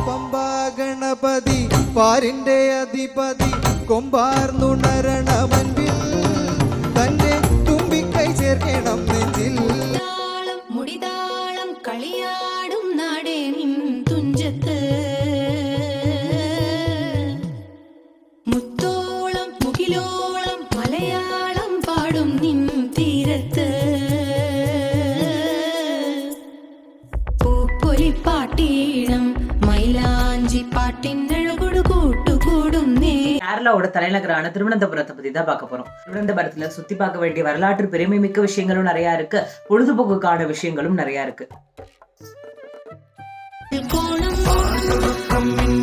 പമ്പാ ഗണപതി പാരിന്റെ അധിപതി കൊമ്പാർന്നുണരണമൻപിൽ തന്റെ തുമ്പിക്കൈ ചേർക്കണം നെഞ്ചിൽ താളം മുടിതാളം കളിയാടും നാടേ നിൻ തുഞ്ചത്ത് മുത്തോളം മുകിലോളം മലയാളം പാടും നിൻ തീരത്ത് പൂപ്പൊലിപ്പാട്ടീണം മൈലാഞ്ചി പാട്ടിനഴകൊടു കൂട്ടുകൂടും നേ கேரளாவோட தலைநகரான திருவனந்தபுரத்தை பத்தி தான் பார்க்க போறோம் திருவனந்தபுரத்துல சுத்தி பார்க்க வேண்டிய வரலாற்று பெருமை மிக்க விஷயங்களும் நிறைய இருக்கு பொழுதுபோக்குக்கான விஷயங்களும் நிறைய இருக்கு கோணம்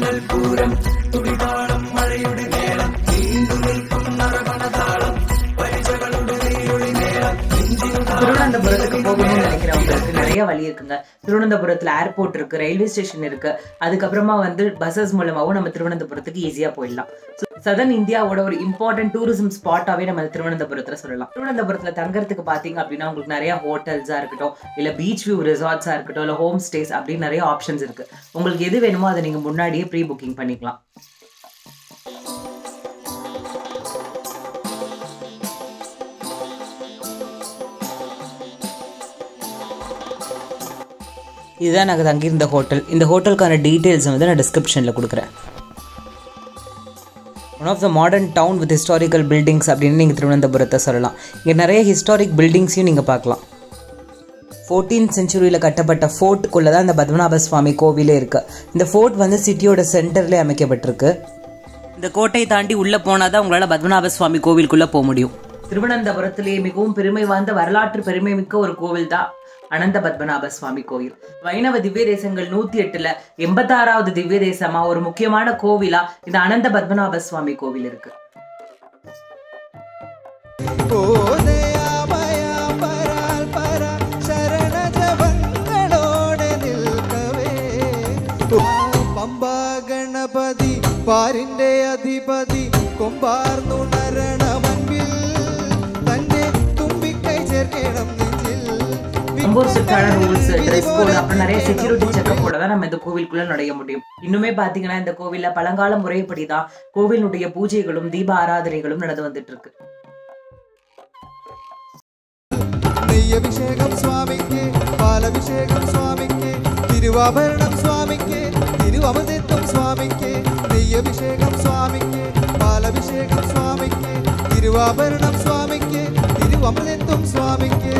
திருவனந்தபுரத்துக்கு போகணும்னு நினைக்கிறவங்களுக்கு நிறைய வழி இருக்குங்க திருவனந்தபுரத்துல ஏர்போர்ட் இருக்கு ரயில்வே ஸ்டேஷன் இருக்கு அதுக்கப்புறமா வந்து பஸ்ஸஸ் மூலமாவும் நம்ம திருவனந்தபுரத்துக்கு ஈஸியா போயிடலாம் சதன் இந்தியாவோட ஒரு இம்பார்ட்டன்ட் டூரிசம் ஸ்பாட்டாவே நம்ம திருவனந்தபுரத்துல சொல்லலாம் திருவனந்தபுரத்துல தங்கறதுக்கு பாத்தீங்க அப்படின்னா உங்களுக்கு நிறைய ஹோட்டல்ஸா இருக்கட்டும் இல்ல பீச் வியூ ரிசார்ட்ஸா இருக்கட்டும் இல்ல ஹோம் ஸ்டேஸ் அப்படின்னு நிறைய ஆப்ஷன்ஸ் இருக்கு உங்களுக்கு எது வேணுமோ அதை நீங்க முன்னாடியே ப்ரீ புக்கிங் பண்ணிக்கலாம் இதுதான் நாங்கள் தங்கியிருந்த ஹோட்டல் இந்த ஹோட்டலுக்கான டீட்டெயில்ஸ் வந்து நான் டிஸ்கிரிப்ஷனில் கொடுக்குறேன் one of the modern town with historical buildings அப்படின்னு நீங்கள் திருவனந்தபுரத்தை சொல்லலாம் இங்கே நிறைய ஹிஸ்டாரிக் பில்டிங்ஸையும் நீங்கள் பார்க்கலாம் ஃபோர்டீன் செஞ்சுரியில் கட்டப்பட்ட ஃபோர்ட்டுக்குள்ளே தான் இந்த பத்மநாப சுவாமி கோவிலே இருக்குது இந்த ஃபோர்ட் வந்து சிட்டியோட சென்டர்லேயே அமைக்கப்பட்டிருக்கு இந்த கோட்டையை தாண்டி உள்ளே போனால் தான் உங்களால் பத்மநாப சுவாமி கோவிலுக்குள்ளே போக முடியும் திருவனந்தபுரத்திலேயே மிகவும் பெருமை வாய்ந்த வரலாற்று பெருமை மிக்க ஒரு கோவில் தான் அனந்த பத்மநாப சுவாமி கோவில் வைணவ திவ்ய தேசங்கள் நூத்தி எட்டுல எண்பத்தாறாவது திவ்ய தேசமா ஒரு முக்கியமான கோவிலா இந்த அனந்த பத்மநாப சுவாமி கோவில் இருக்கு ഓതയാമയാപരാൽ പര ശരണജപങ്ങളോടെ നിൽക്കവേ പമ്പാ ഗണപതി പാരിന്റെ അധിപതി കൊമ്പാർന്നുണരണമൻപിൽ തന്റെ തുമ്പിക്കൈ ചേർക്കണം നെഞ്ചിൽ ரொம்ப ஸ்ட்ரிக்டான ரூல்ஸ் ட்ரெஸ் கோட் அப்புறம் நிறைய செக்யூரிட்டி செக்கப்போட தான் நம்ம இந்த கோவிலுக்குள்ள நுழைய முடியும் இன்னுமே பாத்தீங்கன்னா இந்த கோவில்ல பழங்கால முறைப்படி தான் கோவிலுடைய பூஜைகளும் தீப ஆராதனைகளும் நடந்து வந்துட்டு இருக்கு നെയ്യഭിഷേകം സ്വാമിക്ക് പാലഭിഷേകം സ്വാമിക്ക് തിരുവാഭരണം സ്വാമിക്ക് തിരുവമൃതത്വം സ്വാമിക്ക് നെയ്യഭിഷേകം സ്വാമിക്ക് പാലഭിഷേകം സ്വാമിക്ക് തിരുവാഭരണം സ്വാമിക്ക് തിരുവമൃതത്വം സ്വാമിക്ക്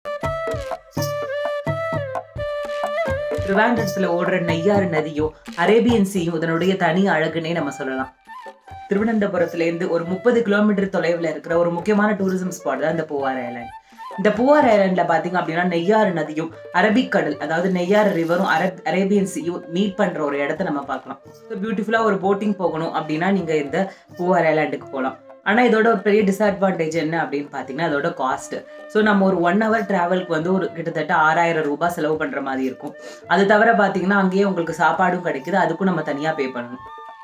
திருவாண்டத்துல ஓடுற நெய்யாறு நதியும் அரேபியன் சீயும் இதனுடைய தனி அழகுனே நம்ம சொல்லலாம் திருவனந்தபுரத்துல இருந்து ஒரு முப்பது கிலோமீட்டர் தொலைவுல இருக்கிற ஒரு முக்கியமான டூரிசம் ஸ்பாட் தான் இந்த பூவார் ஐலாண்ட் இந்த பூவார் ஐலாண்ட்ல பாத்தீங்க அப்படின்னா நெய்யாறு நதியும் அரபிக்கடல் அதாவது நெய்யாறு ரிவரும் அரப் அரேபியன் சீயும் மீட் பண்ற ஒரு இடத்த நம்ம பார்க்கலாம் பியூட்டிஃபுல்லா ஒரு போட்டிங் போகணும் அப்படின்னா நீங்க இந்த பூவார் ஐலாண்டுக்கு போகலாம் ஆனா இதோட ஒரு பெரிய டிஸ்அட்வான்டேஜ் என்ன அப்படின்னு பாத்தீங்கன்னா அதோட காஸ்ட் ஸோ நம்ம ஒரு ஒன் ஹவர் டிராவலுக்கு வந்து ஒரு கிட்டத்தட்ட ஆறாயிரம் ரூபாய் செலவு பண்ற மாதிரி இருக்கும் அது தவிர பாத்தீங்கன்னா அங்கேயே உங்களுக்கு சாப்பாடும் கிடைக்குது அதுக்கும் நம்ம தனியா பே பண்ணணும்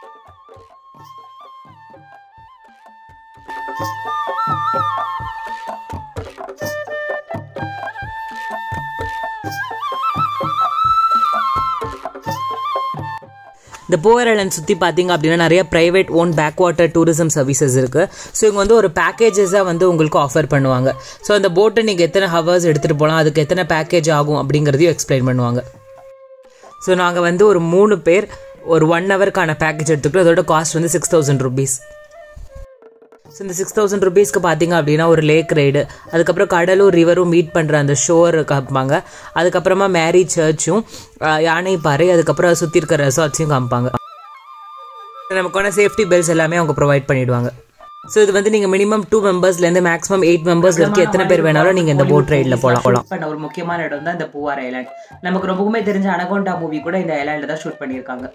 இந்த போவர் ஐலண்ட் சுற்றி பார்த்தீங்க அப்படின்னா நிறைய private own backwater tourism services இருக்குது ஸோ இவங்க வந்து ஒரு பேக்கேஜஸாக வந்து உங்களுக்கு ஆஃபர் பண்ணுவாங்க ஸோ அந்த போட்டை நீங்கள் எத்தனை ஹவர்ஸ் எடுத்துகிட்டு போகலாம் அதுக்கு எத்தனை பேக்கேஜ் ஆகும் அப்படிங்கிறதையும் எக்ஸ்பிளைன் பண்ணுவாங்க ஸோ நாங்கள் வந்து ஒரு மூணு பேர் ஒரு ஒன் ஹவருக்கான பேக்கேஜ் எடுத்துக்கிட்டோம் அதோட காஸ்ட் வந்து சிக்ஸ் தௌசண்ட் ருபீஸ் ஸோ இந்த சிக்ஸ் தௌசண்ட் ருபீஸ்க்கு பார்த்தீங்க அப்படின்னா ஒரு லேக் ரைடு அதுக்கப்புறம் கடலும் ரிவரும் மீட் பண்ணுற அந்த ஷோர் காமிப்பாங்க அதுக்கப்புறமா மேரி சர்ச்சும் யானை பாறை அதுக்கப்புறம் சுற்றி இருக்கிற ரெசார்ட்ஸையும் காமிப்பாங்க நமக்கான சேஃப்டி பெல்ஸ் எல்லாமே அவங்க ப்ரொவைட் பண்ணிடுவாங்க ஸோ இது வந்து நீங்கள் மினிமம் டூ மெம்பர்ஸ்லேருந்து மேக்ஸிமம் எயிட் மெம்பர்ஸ் வரைக்கும் எத்தனை பேர் வேணாலும் நீங்கள் இந்த போட் ரைடில் போகலாம் போகலாம் பண்ண ஒரு முக்கியமான இடம் தான் இந்த பூவார் ஐலாண்ட் நமக்கு ரொம்பவுமே தெரிஞ்ச அனகோண்டா மூவி கூட இந்த ஐலாண்டில் தான் ஷூட் பண்ணியிருக்காங்க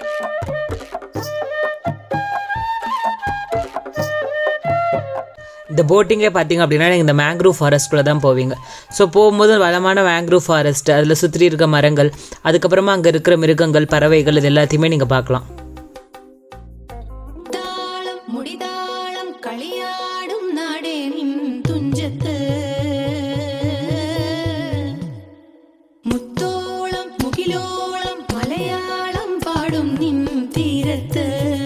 இந்த இந்த போட்டிங்கே பார்த்தீங்க அப்படின்னா நீங்கள் இந்த மேங்க்ரூவ் ஃபாரஸ்ட்குள்ளே தான் போவீங்க ஸோ போகும்போது வளமான மேங்க்ரூவ் ஃபாரஸ்ட் அதில் சுற்றி இருக்க மரங்கள் அதுக்கப்புறமா அங்கே இருக்கிற மிருகங்கள் பறவைகள் இது எல்லாத்தையுமே நீங்கள் பார்க்கலாம் தாளம் முடிதாளம் களியாடும் நாடே நின் துஞ்சத்து முத்தோளம் முகிலோளம் மலையாளம் பாடும் நின் தீரத்து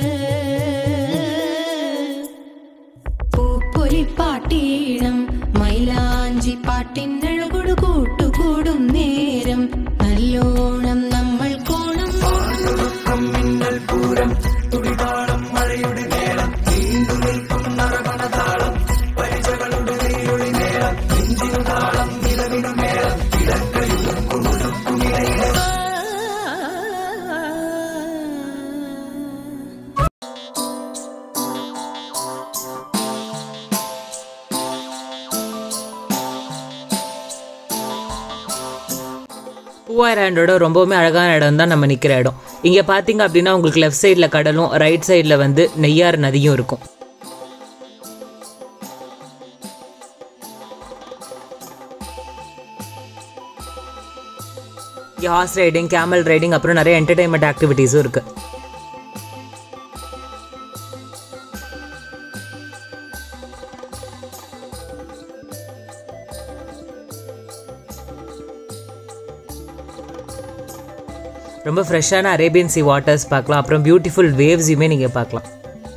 പൂപ്പൊലി പാട്ടീണം മൈലാഞ്ചി പാട്ടിൻ അഴകൊടു കൂട്ടുകൂടും നേരം നല്ലോണം നമ്മൾ കോണം பூவாயிராண்டோட ரொம்பவுமே அழகான இடம் தான் நம்ம நிற்கிற இடம் இங்கே பார்த்தீங்க அப்படின்னா உங்களுக்கு லெஃப்ட் சைடில் கடலும் ரைட் சைடில் வந்து நெய்யார் நதியும் இருக்கும் இங்கே ஹார்ஸ் ரைடிங் கேமல் ரைடிங் அப்புறம் நிறைய என்டர்டைன்மெண்ட் ஆக்டிவிட்டீஸும் இருக்குது ரொம்ப ஃப்ரெஷ்ஷான அரேபியன் சி வாட்டர்ஸ் பார்க்கலாம் அப்புறம் பியூட்டிஃபுல் வேவ்ஸையுமே நீங்கள் பார்க்கலாம்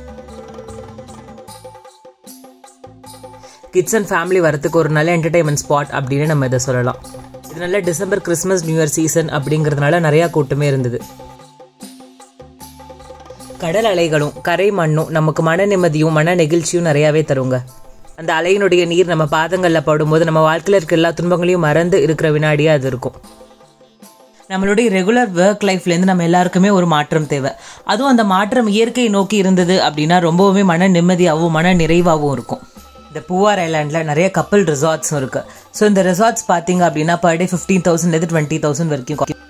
கிட்ஸ் அண்ட் ஃபேமிலி வரத்துக்கு ஒரு நல்ல என்டர்டைன்மெண்ட் ஸ்பாட் அப்படின்னு நம்ம இதை சொல்லலாம் இது நல்ல December Christmas new year season அப்படிங்கிறதுனால நிறையா கூட்டமே இருந்தது கடல் அலைகளும் கரை மண்ணும் நமக்கு மன நிம்மதியும் மன நெகிழ்ச்சியும் நிறையாவே தருங்க அந்த அலையினுடைய நீர் நம்ம பாதங்களில் படும்போது நம்ம வாழ்க்கையில் இருக்க எல்லா துன்பங்களையும் மறந்து இருக்கிற வினாடியாக அது இருக்கும் நம்மளுடைய ரெகுலர் ஒர்க் லைஃப்லேருந்து நம்ம எல்லாருக்குமே ஒரு மாற்றம் தேவை அதுவும் அந்த மாற்றம் இயற்கையை நோக்கி இருந்தது அப்படின்னா ரொம்பவுமே மன நிம்மதியாகவும் மன நிறைவாகவும் இருக்கும் இந்த பூவார் ஐலாண்டில் நிறைய கப்பல் ரிசார்ட்ஸும் இருக்கு ஸோ இந்த ரிசார்ட்ஸ் பார்த்தீங்க அப்படின்னா பர் டே ஃபிஃப்டீன் தௌசண்ட்லேருந்து டுவெண்ட்டி தௌசண்ட் வரைக்கும் cost.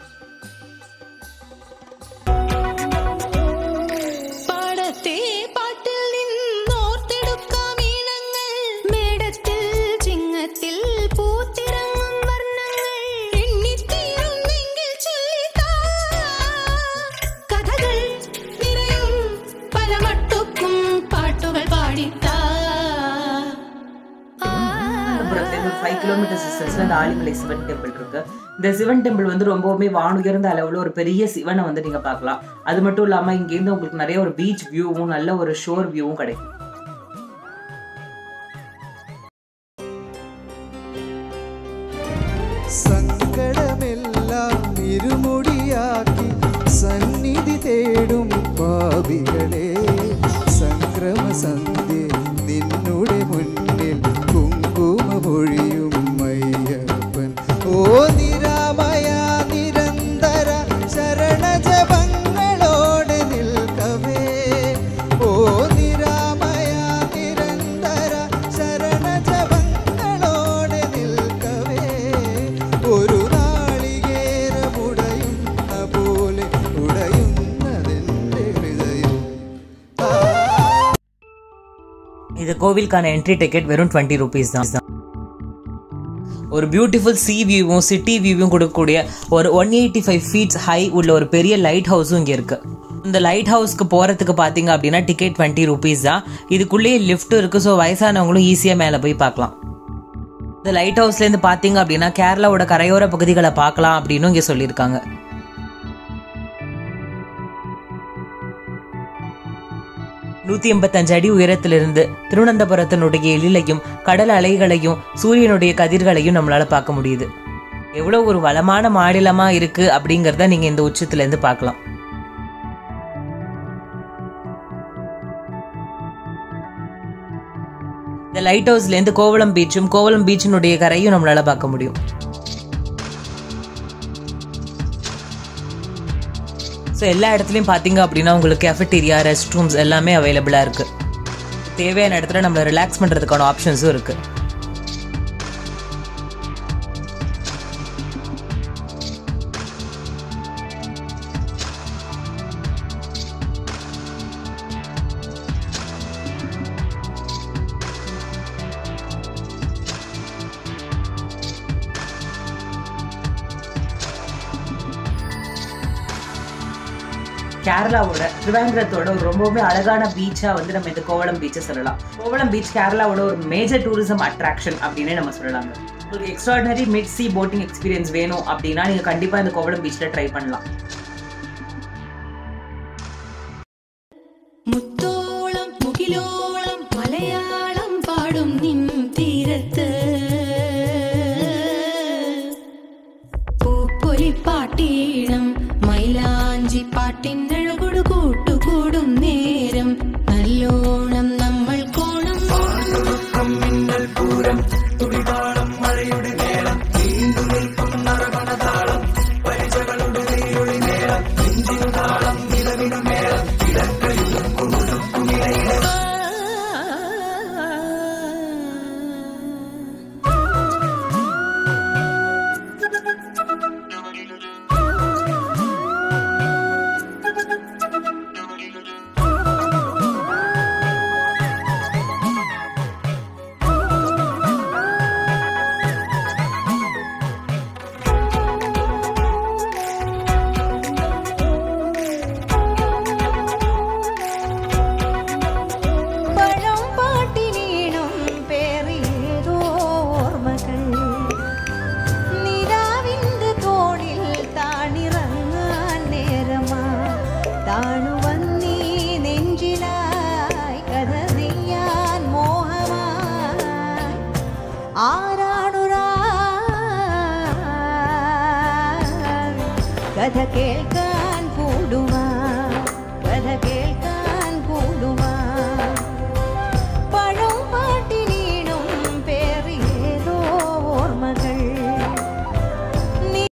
പാടത്തെ പാട്ടിൽ നിന്നോർത്തെടുക്കാം ഈണങ്ങൾ മേടത്തിൽ ചിങ്ങത്തിൽ പൂത്തിറങ്ങും വർണ്ണങ്ങൾ എണ്ണിത്തീരുന്നെങ്കിൽ ചൊല്ലിത്താ കഥകൾ നിറയും പല മട്ടുക്കും പാട്ടുകൾ പാടിത്താ ஒரு ஃபைவ் கிலோமீட்டர் டிஸ்டன்ஸ்ல இந்த ஆலிமலை சிவன் டெம்பிள் இருக்கு இந்த சிவன் டெம்பிள் வந்து ரொம்பவுமே வானுயர்ந்த அளவுல ஒரு பெரிய சிவனை வந்து நீங்க பார்க்கலாம் அது மட்டும் இல்லாம இங்கேருந்து உங்களுக்கு நிறைய ஒரு பீச் வியூவும் நல்ல ஒரு ஷோர் வியூவும் கிடைக்கும் സങ്കടമെല്ലാം ഇരുമുടിയാക്കി സന്നിധി തേടും പാപികളെ സംക്രമ സന്ധ്യ നിന്നുടെ മുന്നിൽ കുങ്കുമമൊഴിയും മയ്യപ്പൻ ഓ നിരാമയ നിരന്തര ശരണജപങ്ങളോടെ നിൽക്കവേ ഓ നിരാമയ നിരന്തര ശരണജപങ്ങളോടെ നിൽക്കവേ ഒരു നാളികേരമുടയുന്ന പോലെ ഉടയുന്നതെന്റെ ഹൃദയം ആ இது கோவிலுக்கான என்ட்ரி டிக்கெட் வெறும் டுவெண்ட்டி ருபீஸ் தான் ஒரு beautiful sea view city view கொடுக்கக்கூடிய ஒரு one eighty five feets high உள்ள ஒரு பெரிய லைட் ஹவுஸும் இங்கே இருக்கு இந்த லைட் ஹவுஸ்க்கு போகிறதுக்கு பார்த்தீங்க அப்படின்னா டிக்கெட் டுவெண்ட்டி ருபீஸ் தான் இதுக்குள்ளேயே லிஃப்ட்டும் இருக்குது ஸோ வயசானவங்களும் ஈஸியாக மேலே போய் பார்க்கலாம் இந்த லைட் ஹவுஸ்லேருந்து பார்த்தீங்க அப்படின்னா கேரளாவோட கரையோர பகுதிகளை பார்க்கலாம் அப்படின்னு இங்கே சொல்லியிருக்காங்க நூத்தி எண்பத்தஞ்சு அடி உயரத்திலிருந்து திருவனந்தபுரத்தினுடைய எழிலையும் கடல் அலைகளையும் சூரியனுடைய கதிர்களையும் நம்மளால பார்க்க முடியுது எவ்வளவு ஒரு வளமான மாநிலமா இருக்கு அப்படிங்கறத நீங்க இந்த உச்சத்துல இருந்து பார்க்கலாம் இந்த லைட் ஹவுஸ்ல இருந்து கோவளம் பீச்சும் கோவளம் பீச்சினுடைய கரையும் நம்மளால பார்க்க முடியும் ஸோ எல்லா இடத்துலையும் பார்த்தீங்க அப்படின்னா உங்களுக்கு கெஃபட்டீரியா ரெஸ்ட் ரூம்ஸ் எல்லாமே அவைலபிளாக இருக்குது தேவையான இடத்துல நம்மளை ரிலாக்ஸ் பண்ணுறதுக்கான ஆப்ஷன்ஸும் இருக்குது கேரளாவோட திருவேந்திரத்தோட ஒரு ரொம்பவுமே அழகான பீச்சா வந்து நம்ம இந்த கோவளம் பீச்சை சொல்லலாம் கோவளம் பீச் கேரளாவோட ஒரு மேஜர் டூரிசம் அட்ராக்ஷன் அப்படின்னே நம்ம சொல்லலாங்க உங்களுக்கு extraordinary mid sea boating experience வேணும் அப்படின்னா நீங்க கண்டிப்பா இந்த கோவளம் பீச்ல ட்ரை பண்ணலாம் മുത്തോളം മുകിലോളം മലയാളം പാടും നിൻ തീരത്ത് പൂപ്പൊലിപ്പാട്ടീണം മൈലാഞ്ചി പാട്ടിനഴകൊടു കൂട്ടുകൂടും നേരം നല്ലോണം നമ്മൾ കോണം പഴം പാട്ടിനീണം പേറിയേതോർമ്മകൾ നിലാവിന്റെ തോണിൽ താണിറങ്ങാൻ നേരമാ താണുവന്നീ നെഞ്ചിലായി കഥ നെയ്യാൻ മോഹമായി ആരാണുരാ കഥ കേൾക്കാൻ കൂടുവാ കഥ കേൾക്കാൻ